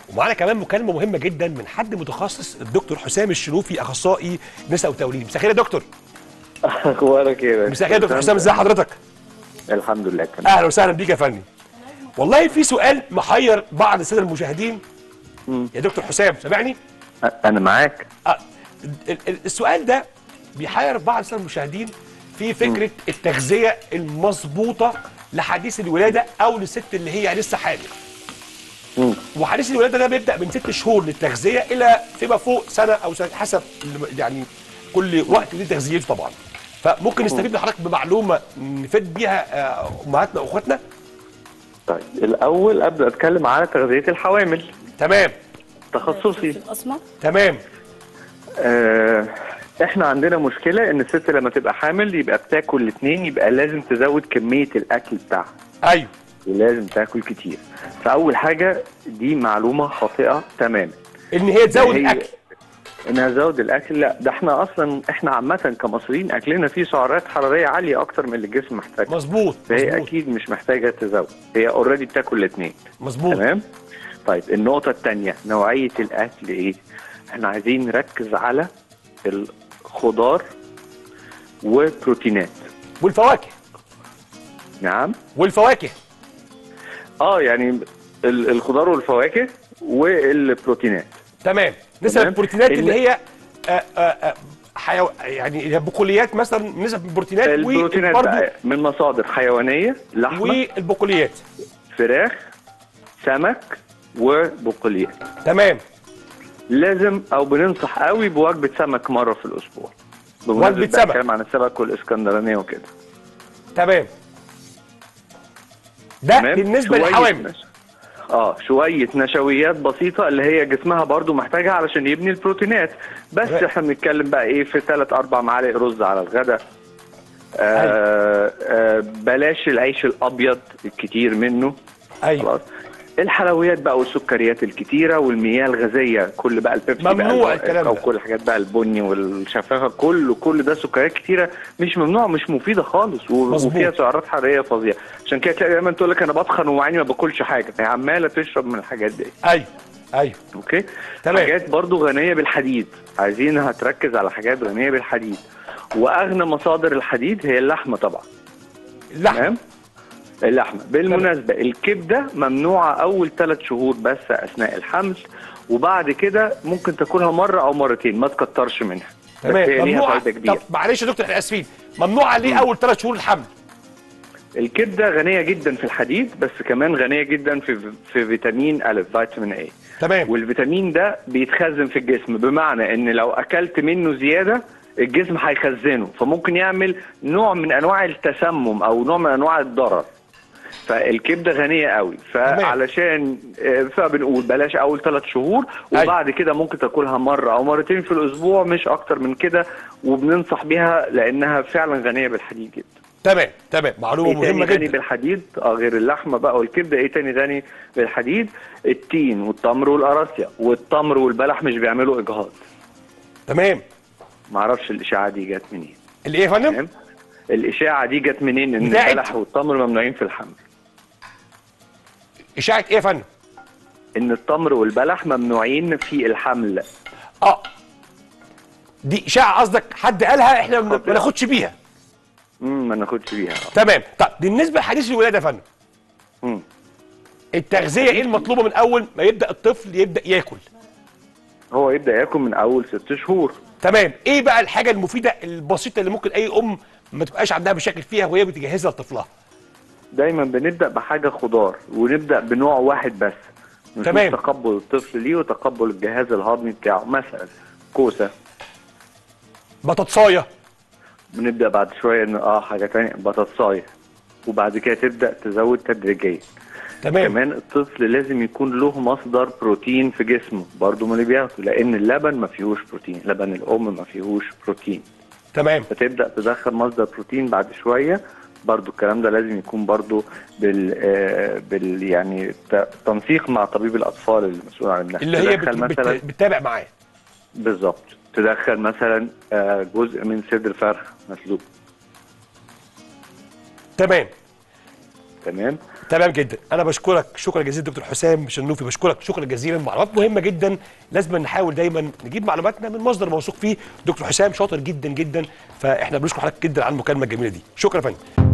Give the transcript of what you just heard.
ومعانا كمان مكالمه مهمه جدا من حد متخصص الدكتور حسام الشلوفي اخصائي نساء وتوليد مساء الخير يا دكتور اخبارك ايه باشا؟ مساء الخير يا دكتور حسام ازي حضرتك الحمد لله تمام اهلا وسهلا بيك يا فندم والله في سؤال محير بعض الساده المشاهدين مم. يا دكتور حسام سامعني انا معاك آه، ال- ال- السؤال ده بيحير بعض الساده المشاهدين في فكره التغذيه المظبوطه لحديث الولاده او للست اللي هي لسه حامل مم. وحديث الولاده ده بيبدا من ست شهور للتغذيه الى فيما فوق سنه او سنه حسب ال- يعني كل وقت ودي تغذيته طبعا فممكن نستفيد من حضرتك بمعلومه نفيد بيها آه، امهاتنا واخواتنا طيب الاول ابدا اتكلم على تغذيه الحوامل تمام تخصصي الأسمر تمام آه احنا عندنا مشكله ان الست لما تبقى حامل يبقى بتاكل الاثنين يبقى لازم تزود كميه الاكل بتاعها ايوه ولازم تاكل كتير فاول حاجه دي معلومه خاطئه تماما ان هي تزود هي- الاكل انها تزود الاكل لا ده احنا اصلا احنا عامه كمصريين اكلنا فيه سعرات حراريه عاليه اكتر من اللي الجسم محتاجها مظبوط فهي مظبوط اكيد مش محتاجه تزود هي اوريدي بتاكل الاثنين مظبوط تمام طيب النقطة الثانية نوعية الأكل إيه؟ إحنا عايزين نركز على الخضار وبروتينات والفواكه نعم والفواكه اه يعني ال- الخضار والفواكه والبروتينات تمام نسب تمام. البروتينات ال- اللي هي آه، آه، آه، حيو... يعني البقوليات مثلا نسب البروتينات البروتينات وبرضه بقى من مصادر حيوانية لحمة والبقوليات فراخ سمك وبقوليات تمام لازم او بننصح قوي بوجبة سمك مرة في الأسبوع بمناسبة وجبة بقى سمك. الكلام عن السمك والإسكندرانية وكده تمام ده تمام بالنسبه شوية للحوامل نش- اه شويه نشويات بسيطه اللي هي جسمها برضو محتاجها علشان يبني البروتينات بس تمام. احنا بنتكلم بقى ايه في ثلاث اربع معالق رز على الغداء آه آه بلاش العيش الابيض الكتير منه ايوه خلاص الحلويات بقى والسكريات الكتيره والمياه الغازيه كل بقى البيبسي ممنوع بقى الكلام او ده. كل الحاجات بقى البني والشفافه كله كل ده سكريات كتيره مش ممنوع مش مفيده خالص و- مظبوط. وفيها سعرات حراريه فظيعه عشان كده تلاقي دايما تقول لك انا بطخن ومعني ما باكلش حاجه فهي عماله تشرب من الحاجات دي ايوه ايوه اوكي تمام. حاجات برضو غنيه بالحديد عايزينها تركز على حاجات غنيه بالحديد واغنى مصادر الحديد هي اللحمه طبعا اللحم تمام اللحمه بالمناسبه الكبده ممنوعه اول ثلاث شهور بس اثناء الحمل وبعد كده ممكن تاكلها مره او مرتين ما تكترش منها بس هي تمام ليها ممنوع فايده كبيره طب معلش يا دكتور احنا اسفين ممنوع ليه اول ثلاث شهور الحمل الكبده غنيه جدا في الحديد بس كمان غنيه جدا في في فيتامين ا فيتامين اي تمام والفيتامين ده بيتخزن في الجسم بمعنى ان لو اكلت منه زياده الجسم هيخزنه فممكن يعمل نوع من انواع التسمم او نوع من انواع الضرر فالكبده غنيه قوي فعلشان آه، فبنقول بلاش اول ثلاث شهور وبعد كده ممكن تاكلها مره او مرتين في الاسبوع مش اكتر من كده وبننصح بيها لانها فعلا غنيه بالحديد جدا تمام تمام معلومه ايه تاني مهمه غني جدا بالحديد اه غير اللحمه بقى والكبده ايه تاني غني بالحديد التين والتمر والقراصية والتمر والبلح مش بيعملوا اجهاض تمام معرفش الاشاعه دي جت منين الايه يا فندم فاهم الاشاعه دي جت منين ان بتاعت- البلح والتمر ممنوعين في الحمل اشاعه ايه يا فندم ان التمر والبلح ممنوعين في الحمل اه دي اشاعه قصدك حد قالها احنا ما ما ناخدش بيها امم ما ناخدش بيها تمام طب بالنسبه لحديث الولاده يا فندم امم التغذيه ايه المطلوبه من اول ما يبدا الطفل يبدا ياكل هو يبدا ياكل من اول ست شهور تمام ايه بقى الحاجه المفيده البسيطه اللي ممكن اي ام ما تبقاش عندها مشاكل فيها وهي بتجهزها لطفلها دايما بنبدا بحاجه خضار ونبدا بنوع واحد بس نشوف تمام. تقبل الطفل ليه وتقبل الجهاز الهضمي بتاعه مثلا كوسه بطاطسايه بنبدا بعد شويه ان اه حاجه تانية بطاطسايه وبعد كده تبدا تزود تدريجيا تمام كمان الطفل لازم يكون له مصدر بروتين في جسمه برضه ما اللي بياخده لان اللبن ما فيهوش بروتين لبن الام ما فيهوش بروتين تمام فتبدا تدخل مصدر بروتين بعد شويه برضو الكلام ده لازم يكون برضو بال, آه بال يعني ت- تنسيق مع طبيب الاطفال المسؤول عن النحو اللي هي تدخل بت... مثلا بت... بتتابع معاه بالظبط تدخل مثلا آه جزء من صدر فرخ مسلوق تمام تمام تمام جدا انا بشكرك شكرا جزيلا دكتور حسام شنوفي بشكرك شكرا جزيلا معلومات مهمه جدا لازم نحاول دايما نجيب معلوماتنا من مصدر موثوق فيه دكتور حسام شاطر جدا جدا فاحنا بنشكر حضرتك جدا على المكالمه الجميله دي شكرا يا فندم